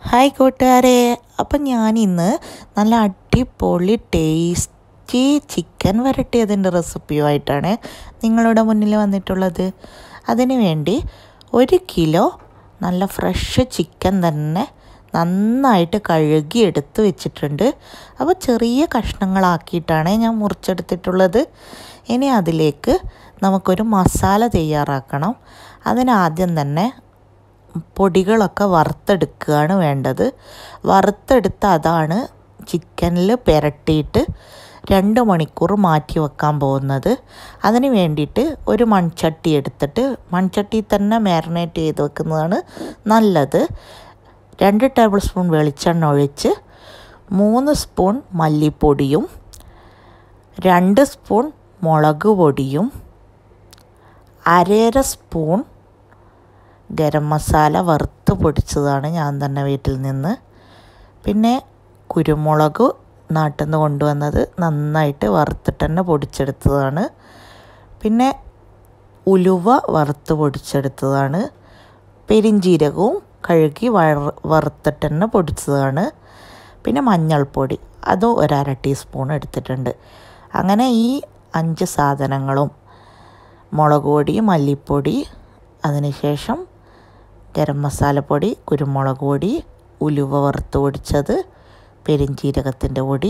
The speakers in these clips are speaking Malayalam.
ഹായ് കൂട്ടുകാരെ അപ്പം ഞാനിന്ന് നല്ല അടിപൊളി ടേസ്റ്റി ചിക്കൻ വരട്ടിയതിൻ്റെ റെസിപ്പിയുമായിട്ടാണ് നിങ്ങളുടെ മുന്നിൽ വന്നിട്ടുള്ളത് അതിന് വേണ്ടി ഒരു കിലോ നല്ല ഫ്രഷ് ചിക്കൻ തന്നെ നന്നായിട്ട് കഴുകി എടുത്ത് വെച്ചിട്ടുണ്ട് അപ്പോൾ ചെറിയ കഷ്ണങ്ങളാക്കിയിട്ടാണ് ഞാൻ മുറിച്ചെടുത്തിട്ടുള്ളത് ഇനി അതിലേക്ക് നമുക്കൊരു മസാല തയ്യാറാക്കണം അതിനാദ്യം തന്നെ പൊടികളൊക്കെ വറുത്തെടുക്കുകയാണ് വേണ്ടത് വറുത്തെടുത്ത അതാണ് ചിക്കനിൽ പുരട്ടിയിട്ട് രണ്ട് മണിക്കൂർ മാറ്റി വെക്കാൻ പോകുന്നത് അതിന് വേണ്ടിയിട്ട് ഒരു മൺചട്ടി എടുത്തിട്ട് മൺചട്ടി തന്നെ മാരിനേറ്റ് ചെയ്ത് വെക്കുന്നതാണ് നല്ലത് രണ്ട് ടേബിൾ സ്പൂൺ വെളിച്ചെണ്ണ ഒഴിച്ച് മൂന്ന് സ്പൂൺ മല്ലിപ്പൊടിയും രണ്ട് സ്പൂൺ മുളക് പൊടിയും അരര സ്പൂൺ ഗരം മസാല വറുത്ത് പൊടിച്ചതാണ് ഞാൻ തന്നെ വീട്ടിൽ നിന്ന് പിന്നെ കുരുമുളക് നാട്ടിൽ നിന്ന് കൊണ്ടുവന്നത് നന്നായിട്ട് വറുത്തിട്ട് തന്നെ പൊടിച്ചെടുത്തതാണ് പിന്നെ ഉലുവ വറുത്ത് പൊടിച്ചെടുത്തതാണ് പെരിഞ്ജീരകവും കഴുകി വറ വറുത്തിട്ട് തന്നെ പൊടിച്ചതാണ് പിന്നെ മഞ്ഞൾപ്പൊടി അതും ഒരര ടീസ്പൂൺ എടുത്തിട്ടുണ്ട് അങ്ങനെ ഈ അഞ്ച് സാധനങ്ങളും മുളക് പൊടി മല്ലിപ്പൊടി അതിനുശേഷം ഗരം മസാലപ്പൊടി കുരുമുളക് പൊടി ഉലുവ വറുത്ത് പൊടിച്ചത് പെരിഞ്ജീരകത്തിൻ്റെ പൊടി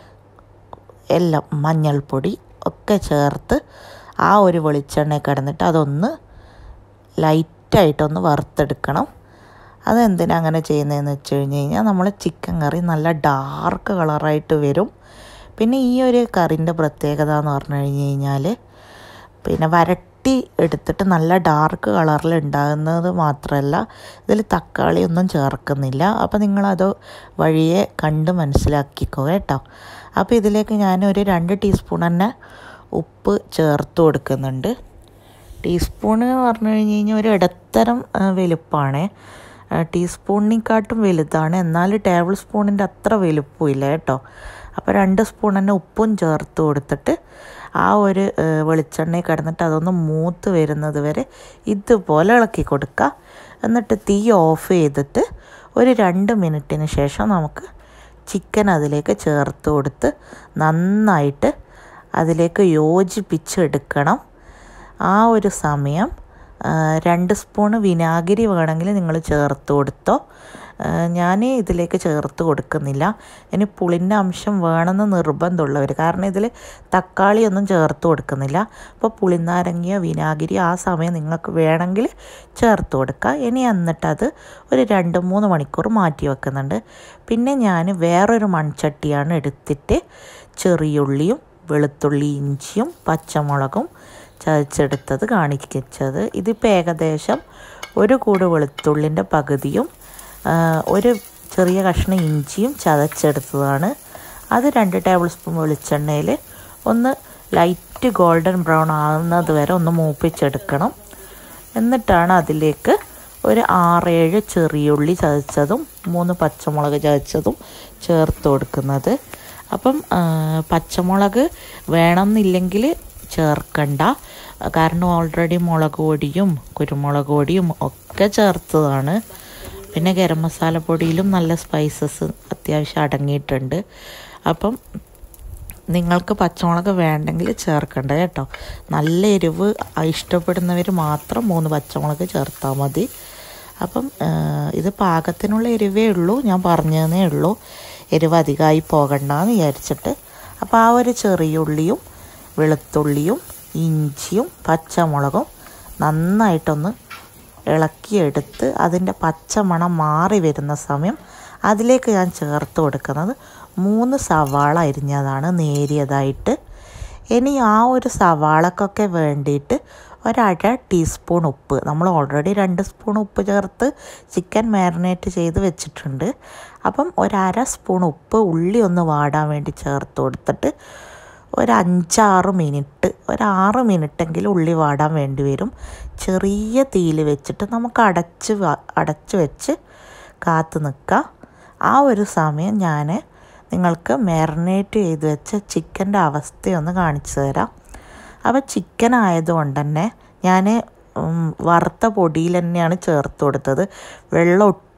എല്ലാം മഞ്ഞൾപ്പൊടി ഒക്കെ ചേർത്ത് ആ ഒരു വെളിച്ചെണ്ണ കിടന്നിട്ട് അതൊന്ന് ലൈറ്റായിട്ടൊന്ന് വറുത്തെടുക്കണം അതെന്തിനാ അങ്ങനെ ചെയ്യുന്നതെന്ന് വെച്ച് കഴിഞ്ഞ് കഴിഞ്ഞാൽ നമ്മൾ ചിക്കൻ കറി നല്ല ഡാർക്ക് കളറായിട്ട് വരും പിന്നെ ഈ ഒരു കറിൻ്റെ പ്രത്യേകത എന്ന് പറഞ്ഞു കഴിഞ്ഞ് കഴിഞ്ഞാൽ പിന്നെ വരട്ടി എടുത്തിട്ട് നല്ല ഡാർക്ക് കളറിൽ ഉണ്ടാകുന്നത് മാത്രമല്ല ഇതിൽ തക്കാളി ഒന്നും ചേർക്കുന്നില്ല അപ്പോൾ നിങ്ങളത് വഴിയെ കണ്ട് മനസ്സിലാക്കിക്കോ കേട്ടോ അപ്പോൾ ഇതിലേക്ക് ഞാൻ ഒരു രണ്ട് ടീസ്പൂൺ തന്നെ ഉപ്പ് ചേർത്ത് കൊടുക്കുന്നുണ്ട് ടീസ്പൂൺ പറഞ്ഞു കഴിഞ്ഞ് കഴിഞ്ഞാൽ ഒരു ഇടത്തരം വലുപ്പമാണ് ടീസ്പൂണിനെക്കാട്ടും വലുതാണ് എന്നാൽ ടേബിൾ സ്പൂണിൻ്റെ അത്ര വലുപ്പമില്ല കേട്ടോ അപ്പോൾ രണ്ട് സ്പൂൺ തന്നെ ഉപ്പും ചേർത്ത് കൊടുത്തിട്ട് ആ ഒരു വെളിച്ചെണ്ണയിൽ കിടന്നിട്ട് അതൊന്ന് മൂത്ത് വരുന്നത് വരെ ഇതുപോലെ ഇളക്കി കൊടുക്കുക എന്നിട്ട് തീ ഓഫ് ചെയ്തിട്ട് ഒരു രണ്ട് മിനിറ്റിന് ശേഷം നമുക്ക് ചിക്കൻ അതിലേക്ക് ചേർത്ത് കൊടുത്ത് നന്നായിട്ട് അതിലേക്ക് യോജിപ്പിച്ചെടുക്കണം ആ ഒരു സമയം രണ്ട് സ്പൂണ് വിനാഗിരി വേണമെങ്കിൽ നിങ്ങൾ ചേർത്ത് കൊടുത്തോ ഞാൻ ഇതിലേക്ക് ചേർത്ത് കൊടുക്കുന്നില്ല ഇനി പുളിൻ്റെ അംശം വേണമെന്ന് നിർബന്ധമുള്ളവർ കാരണം ഇതിൽ തക്കാളി ഒന്നും ചേർത്ത് കൊടുക്കുന്നില്ല അപ്പോൾ പുളിനാരങ്ങിയ വിനാഗിരി ആ സമയം നിങ്ങൾക്ക് വേണമെങ്കിൽ ചേർത്ത് കൊടുക്കുക ഇനി എന്നിട്ടത് ഒരു രണ്ട് മൂന്ന് മണിക്കൂർ മാറ്റി വെക്കുന്നുണ്ട് പിന്നെ ഞാൻ വേറൊരു മൺചട്ടിയാണ് എടുത്തിട്ട് ചെറിയുള്ളിയും വെളുത്തുള്ളി ഇഞ്ചിയും പച്ചമുളകും ചതച്ചെടുത്തത് കാണിച്ചത് ഇതിപ്പോൾ ഏകദേശം ഒരു കൂട് വെളുത്തുള്ളിൻ്റെ പകുതിയും ഒരു ചെറിയ കഷ്ണം ഇഞ്ചിയും ചതച്ചെടുത്തതാണ് അത് രണ്ട് ടേബിൾ സ്പൂൺ വെളിച്ചെണ്ണയിൽ ഒന്ന് ലൈറ്റ് ഗോൾഡൻ ബ്രൗൺ ആകുന്നത് വരെ ഒന്ന് മൂപ്പിച്ചെടുക്കണം എന്നിട്ടാണ് അതിലേക്ക് ഒരു ആറേഴ് ചെറിയുള്ളി ചതച്ചതും മൂന്ന് പച്ചമുളക് ചതച്ചതും ചേർത്ത് കൊടുക്കുന്നത് അപ്പം പച്ചമുളക് വേണമെന്നില്ലെങ്കിൽ ചേർക്കണ്ട കാരണം ഓൾറെഡി മുളക് പൊടിയും കുരുമുളക് പൊടിയും ഒക്കെ ചേർത്തതാണ് പിന്നെ ഗരം മസാല പൊടിയിലും നല്ല സ്പൈസസ് അത്യാവശ്യം അടങ്ങിയിട്ടുണ്ട് അപ്പം നിങ്ങൾക്ക് പച്ചമുളക് വേണ്ടെങ്കിൽ ചേർക്കണ്ട കേട്ടോ നല്ല എരിവ് ഇഷ്ടപ്പെടുന്നവർ മാത്രം മൂന്ന് പച്ചമുളക് ചേർത്താൽ മതി അപ്പം ഇത് പാകത്തിനുള്ള എരിവേ ഉള്ളൂ ഞാൻ പറഞ്ഞതേ ഉള്ളൂ എരിവ് അധികമായി പോകണ്ടെന്ന് വിചാരിച്ചിട്ട് അപ്പോൾ ആ ഒരു ചെറിയുള്ളിയും വെളുത്തുള്ളിയും ഇഞ്ചിയും പച്ചമുളകും നന്നായിട്ടൊന്ന് ഇളക്കിയെടുത്ത് അതിൻ്റെ പച്ചമണം മാറി വരുന്ന സമയം അതിലേക്ക് ഞാൻ ചേർത്ത് കൊടുക്കുന്നത് മൂന്ന് സവാള അരിഞ്ഞതാണ് നേരിയതായിട്ട് ഇനി ആ ഒരു സവാളക്കൊക്കെ വേണ്ടിയിട്ട് ഒരര ടീസ്പൂൺ ഉപ്പ് നമ്മൾ ഓൾറെഡി രണ്ട് സ്പൂൺ ഉപ്പ് ചേർത്ത് ചിക്കൻ മാരിനേറ്റ് ചെയ്ത് വെച്ചിട്ടുണ്ട് അപ്പം ഒരര സ്പൂൺ ഉപ്പ് ഉള്ളി ഒന്ന് വാടാൻ വേണ്ടി ചേർത്ത് കൊടുത്തിട്ട് ഒരു അഞ്ചാറ് മിനിറ്റ് ഒരു ആറ് മിനിറ്റെങ്കിലും ഉള്ളി വാടാൻ വേണ്ടി വരും ചെറിയ തീയിൽ വെച്ചിട്ട് നമുക്ക് അടച്ച് അടച്ച് വെച്ച് കാത്തു നിൽക്കുക ആ ഒരു സമയം ഞാൻ നിങ്ങൾക്ക് മാരിനേറ്റ് ചെയ്ത് വെച്ച ചിക്കൻ്റെ അവസ്ഥയൊന്ന് കാണിച്ചു തരാം അപ്പോൾ ചിക്കൻ ആയതുകൊണ്ട് തന്നെ ഞാൻ വറുത്ത പൊടിയിൽ തന്നെയാണ് ചേർത്ത് കൊടുത്തത് വെള്ളം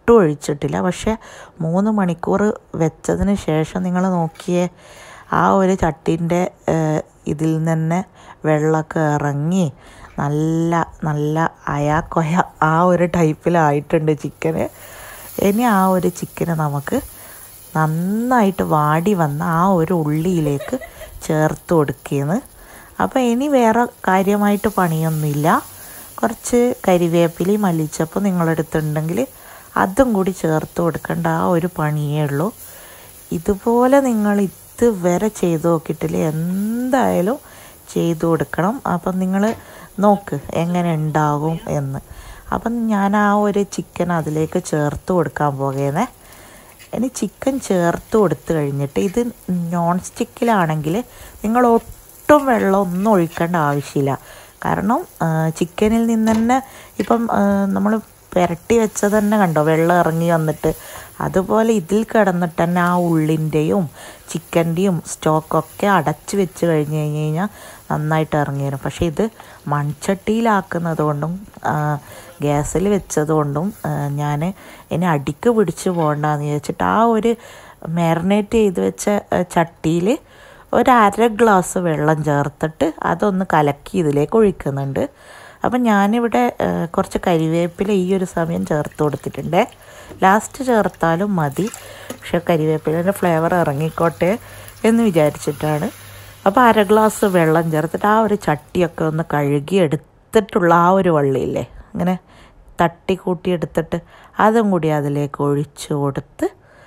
ഒട്ടും ഒഴിച്ചിട്ടില്ല പക്ഷേ മൂന്ന് മണിക്കൂർ വെച്ചതിന് ശേഷം നിങ്ങൾ നോക്കിയേ ആ ഒരു ചട്ടീൻ്റെ ഇതിൽ നിന്ന് വെള്ളമൊക്കെ ഇറങ്ങി നല്ല നല്ല അയാക്കൊയ ആ ഒരു ടൈപ്പിലായിട്ടുണ്ട് ചിക്കന് ഇനി ആ ഒരു ചിക്കന് നമുക്ക് നന്നായിട്ട് വാടി വന്ന ആ ഒരു ഉള്ളിയിലേക്ക് ചേർത്ത് കൊടുക്കുകയെന്ന് അപ്പോൾ ഇനി വേറെ കാര്യമായിട്ട് പണിയൊന്നുമില്ല കുറച്ച് കരിവേപ്പിലി മല്ലിച്ചപ്പ് നിങ്ങളടുത്തുണ്ടെങ്കിൽ അതും കൂടി ചേർത്ത് കൊടുക്കേണ്ട ആ ഒരു പണിയേ ഉള്ളൂ ഇതുപോലെ നിങ്ങൾ ഇതുവരെ ചെയ്തു നോക്കിയിട്ടില്ല എന്തായാലും ചെയ്തു കൊടുക്കണം അപ്പം നിങ്ങൾ നോക്ക് എങ്ങനെ ഉണ്ടാകും എന്ന് അപ്പം ഞാൻ ആ ഒരു ചിക്കൻ അതിലേക്ക് ചേർത്ത് കൊടുക്കാൻ പോകുന്നേ ഇനി ചിക്കൻ ചേർത്ത് കൊടുത്തു കഴിഞ്ഞിട്ട് ഇത് നോൺ സ്റ്റിക്കിലാണെങ്കിൽ നിങ്ങൾ ഒട്ടും വെള്ളം ഒന്നും ഒഴിക്കേണ്ട ആവശ്യമില്ല കാരണം ചിക്കനിൽ നിന്ന് തന്നെ ഇപ്പം നമ്മൾ പുരട്ടി വെച്ചത് തന്നെ കണ്ടോ വെള്ളം ഇറങ്ങി വന്നിട്ട് അതുപോലെ ഇതിൽ കിടന്നിട്ട് തന്നെ ആ ഉള്ളിൻ്റെയും ചിക്കൻ്റെയും സ്റ്റോക്കൊക്കെ അടച്ച് വെച്ച് കഴിഞ്ഞ് കഴിഞ്ഞ് കഴിഞ്ഞാൽ നന്നായിട്ട് ഇറങ്ങി വരും പക്ഷേ ഇത് മൺചട്ടിയിലാക്കുന്നത് കൊണ്ടും ഗ്യാസിൽ വെച്ചത് കൊണ്ടും ഞാൻ ഇനി അടിക്ക് പിടിച്ച് പോകണ്ടെന്ന് വിചാരിച്ചിട്ട് ആ ഒരു മാരിനേറ്റ് ചെയ്ത് വെച്ച ചട്ടിയിൽ ഒരു അര ഗ്ലാസ് വെള്ളം ചേർത്തിട്ട് അതൊന്ന് കലക്കി ഇതിലേക്ക് ഒഴിക്കുന്നുണ്ട് അപ്പം ഞാനിവിടെ കുറച്ച് കരിവേപ്പില ഈ ഒരു സമയം ചേർത്ത് കൊടുത്തിട്ടുണ്ട് ലാസ്റ്റ് ചേർത്താലും മതി പക്ഷെ കരിവേപ്പിലേൻ്റെ ഫ്ലേവർ ഇറങ്ങിക്കോട്ടെ എന്ന് വിചാരിച്ചിട്ടാണ് അപ്പോൾ അര ഗ്ലാസ് വെള്ളം ചേർത്തിട്ട് ആ ഒരു ചട്ടിയൊക്കെ ഒന്ന് കഴുകി എടുത്തിട്ടുള്ള ആ ഒരു വള്ളിയില്ലേ അങ്ങനെ തട്ടി കൂട്ടി എടുത്തിട്ട് അതും കൂടി അതിലേക്ക് ഒഴിച്ചു കൊടുത്ത്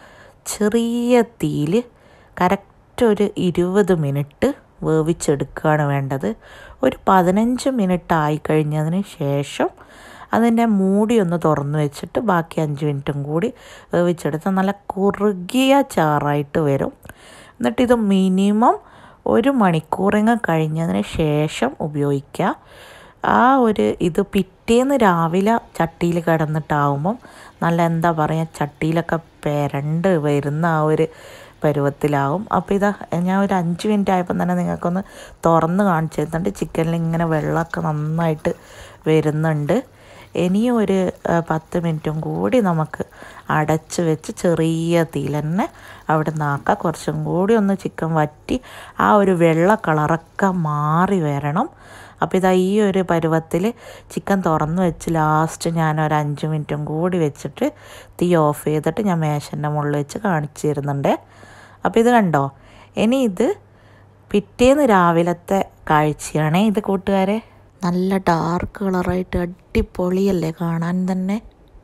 ചെറിയ തീയിൽ കറക്റ്റ് ഒരു ഇരുപത് മിനിറ്റ് വേവിച്ചെടുക്കുകയാണ് വേണ്ടത് ഒരു പതിനഞ്ച് മിനിറ്റ് ആയിക്കഴിഞ്ഞതിന് ശേഷം അതിൻ്റെ മൂടി ഒന്ന് തുറന്ന് വെച്ചിട്ട് ബാക്കി അഞ്ച് മിനിറ്റും കൂടി വേവിച്ചെടുത്ത് നല്ല കുറുകിയ ചാറായിട്ട് വരും എന്നിട്ട് ഇത് മിനിമം ഒരു മണിക്കൂറെങ്ങ് കഴിഞ്ഞതിന് ശേഷം ഉപയോഗിക്കുക ആ ഒരു ഇത് പിറ്റേന്ന് രാവിലെ ചട്ടിയിൽ കിടന്നിട്ടാവുമ്പം നല്ല എന്താ പറയുക ചട്ടിയിലൊക്കെ പെരണ്ട് വരുന്ന ആ ഒരു പരുവത്തിലാവും അപ്പോൾ ഇതാ ഞാൻ ഒരു അഞ്ച് മിനിറ്റ് ആയപ്പോൾ തന്നെ നിങ്ങൾക്കൊന്ന് തുറന്ന് കാണിച്ചു തരുന്നുണ്ട് ചിക്കനിൽ ഇങ്ങനെ വെള്ളമൊക്കെ നന്നായിട്ട് വരുന്നുണ്ട് ഇനിയും ഒരു പത്ത് മിനിറ്റും കൂടി നമുക്ക് അടച്ച് വെച്ച് ചെറിയ തീയിൽ തന്നെ അവിടെ നിന്നാക്കാം കുറച്ചും കൂടി ഒന്ന് ചിക്കൻ വറ്റി ആ ഒരു വെള്ള കളറൊക്കെ മാറി വരണം അപ്പോൾ ഇതാ ഈ ഒരു പരുവത്തിൽ ചിക്കൻ തുറന്ന് വെച്ച് ലാസ്റ്റ് ഞാൻ ഒരു അഞ്ച് മിനിറ്റും കൂടി വെച്ചിട്ട് തീ ഓഫ് ചെയ്തിട്ട് ഞാൻ മേശൻ്റെ മുകളിൽ വെച്ച് കാണിച്ചു തരുന്നുണ്ട് അപ്പോൾ ഇത് കണ്ടോ ഇനി ഇത് പിറ്റേന്ന് രാവിലത്തെ കാഴ്ചയാണേ ഇത് കൂട്ടുകാരെ നല്ല ഡാർക്ക് കളറായിട്ട് അടിപൊളിയല്ലേ കാണാൻ തന്നെ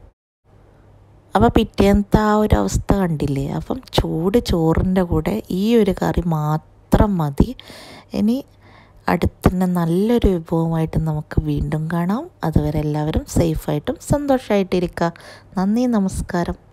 അപ്പോൾ പിറ്റേന്നത്തെ ആ ഒരു അവസ്ഥ കണ്ടില്ലേ അപ്പം ചൂട് ചോറിൻ്റെ കൂടെ ഈ ഒരു കറി മാത്രം മതി ഇനി അടുത്തന്നെ നല്ലൊരു വിഭവമായിട്ട് നമുക്ക് വീണ്ടും കാണാം അതുവരെ എല്ലാവരും സേഫായിട്ടും സന്തോഷമായിട്ടിരിക്കുക നന്ദി നമസ്കാരം